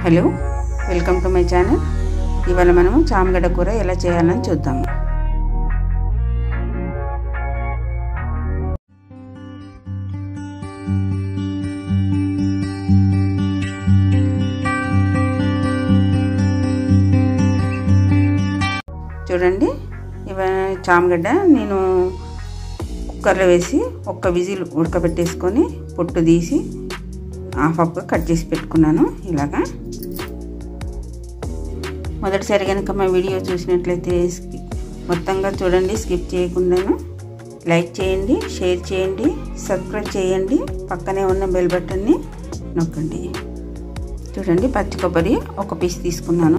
hello welcome to my channel ఇవాళ మనము చామగడ్డ కూర ఎలా చేయాలని చూద్దాము చూడండి ఇవ చామగడ్డ నేను కుక్కర్లో వేసి ఒక్క విజిల్ ఉడకబెట్టేసుకొని పొట్టు తీసి హాఫ్ హాఫ్గా కట్ చేసి పెట్టుకున్నాను ఇలాగా మొదటిసారి కనుక మా వీడియో చూసినట్లయితే మొత్తంగా చూడండి స్కిప్ చేయకుండాను లైక్ చేయండి షేర్ చేయండి సబ్స్క్రైబ్ చేయండి పక్కనే ఉన్న బెల్ బటన్ని నొక్కండి చూడండి పచ్చి కొబ్బరి ఒక పీస్ తీసుకున్నాను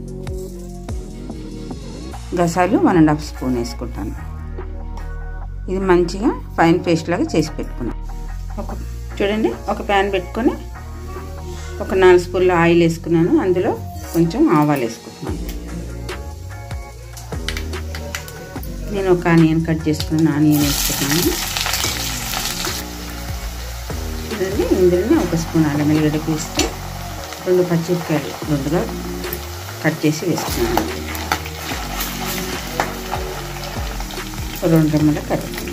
గసాలు వన్ అండ్ హాఫ్ స్పూన్ వేసుకుంటాను ఇది మంచిగా ఫైన్ పేస్ట్ లాగా చేసి పెట్టుకున్నాను ఒక చూడండి ఒక ప్యాన్ పెట్టుకొని ఒక నాలుగు స్పూన్ల ఆయిల్ వేసుకున్నాను అందులో కొంచెం ఆవాలు వేసుకుంటున్నాను నేను ఒక ఆనియన్ కట్ చేసుకున్న ఆనియన్ వేసుకుంటున్నాను చూడండి ఇందులోనే ఒక స్పూన్ అల్లం వెల్లిగడ్డ పేస్ట్ రెండు పచ్చిమిరపకాయలు రెండుగా కట్ చేసి వేసుకున్నాను రెండు రెమ్మల కరివేపాకు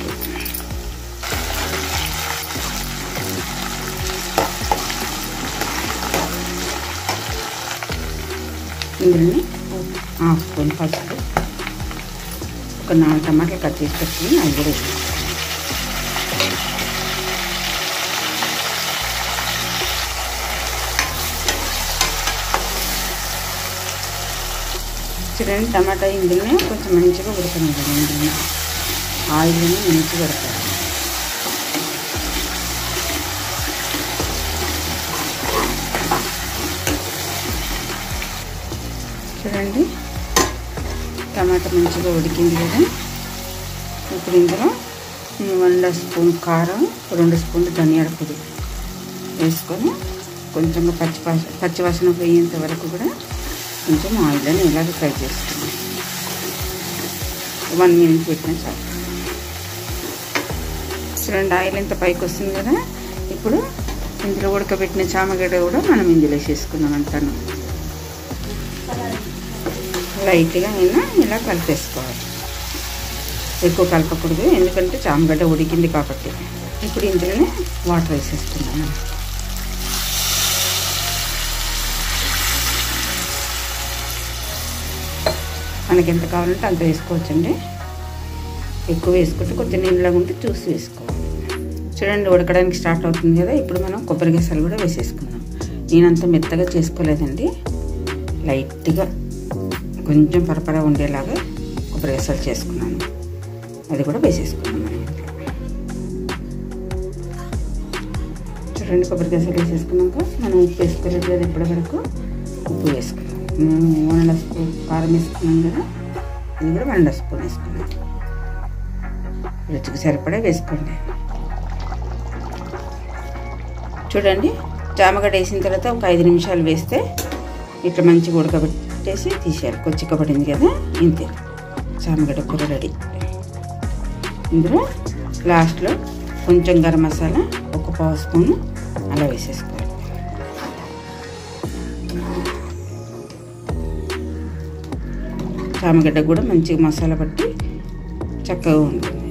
ఇందులోనే హాఫ్ స్పూన్ పసుపు ఒక నాలుగు టమాటాలు కట్ చేసి పెట్టుకుని అవి కూడా చూడండి టమాటా ఇందులోనే కొంచెం మంచిగా ఉడకనివ్వండి ఇందులో ఆయిల్ని మంచిగా ఉడకాలి చూడండి టమాటా మంచిగా ఉడికింది కదా ఇప్పుడు ఇందులో వన్ స్పూన్ కారం రెండు స్పూన్లు ధనియాల పొడి వేసుకొని కొంచెం పచ్చి పచ్చివాసన పోయేంత వరకు కూడా కొంచెం ఆయిల్ని ఇలాగ ఫ్రై చేసుకున్నాం వన్ మినిట్ పెట్టిన చాలు చూడండి ఆయిల్ ఇంత పైకి వస్తుంది కదా ఇప్పుడు ఇందులో ఉడకబెట్టిన చామగడ్డ కూడా మనం ఇందులో వేసేసుకున్నాం అంటాను లైట్గా అయినా ఇలా కలిపేసుకోవాలి ఎక్కువ కలపకూడదు ఎందుకంటే చామగడ్డ ఉడికింది కాబట్టి ఇప్పుడు ఇందులోనే వాటర్ వేసేసుకున్నాను మనకి ఎంత కావాలంటే అంత వేసుకోవచ్చండి ఎక్కువ వేసుకుంటే కొంచెం నీళ్ళగా ఉంటే చూసి వేసుకోవాలి చూడండి ఉడకడానికి స్టార్ట్ అవుతుంది కదా ఇప్పుడు మనం కొబ్బరి గసాలు కూడా వేసేసుకున్నాం నేనంత మెత్తగా చేసుకోలేదండి లైట్గా కొంచెం పరపర ఉండేలాగా కొబ్బరి గసాలు చేసుకున్నాను అది కూడా వేసేసుకున్నాం మనం ఇంట్లో చూడండి కొబ్బరి గసాలు వేసేసుకున్నాక మనం ఉప్పు వేసుకోలేదు కదా ఇప్పటి వరకు ఉప్పు వేసుకున్నాం మేము వన్ అండ్ స్పూన్ కారం వేసుకున్నాం కదా ఇది కూడా వన్ అండ్ స్పూన్ వేసుకున్నాం రుచికి సరిపడా వేసుకోండి చూడండి జామగడ్డ వేసిన తర్వాత ఒక ఐదు నిమిషాలు వేస్తే ఇట్లా మంచిగా ఉడకబెట్టేసి తీసేయాలి కొచ్చిక్కబడింది కదా ఇంతే చామగడ్డ కూర రెడీ ఇందులో లాస్ట్లో కొంచెం గరం మసాలా ఒక పావు స్పూన్ అలా వేసేసుకోవాలి చామగడ్డ కూడా మంచిగా మసాలా పట్టి చక్కగా ఉంటుంది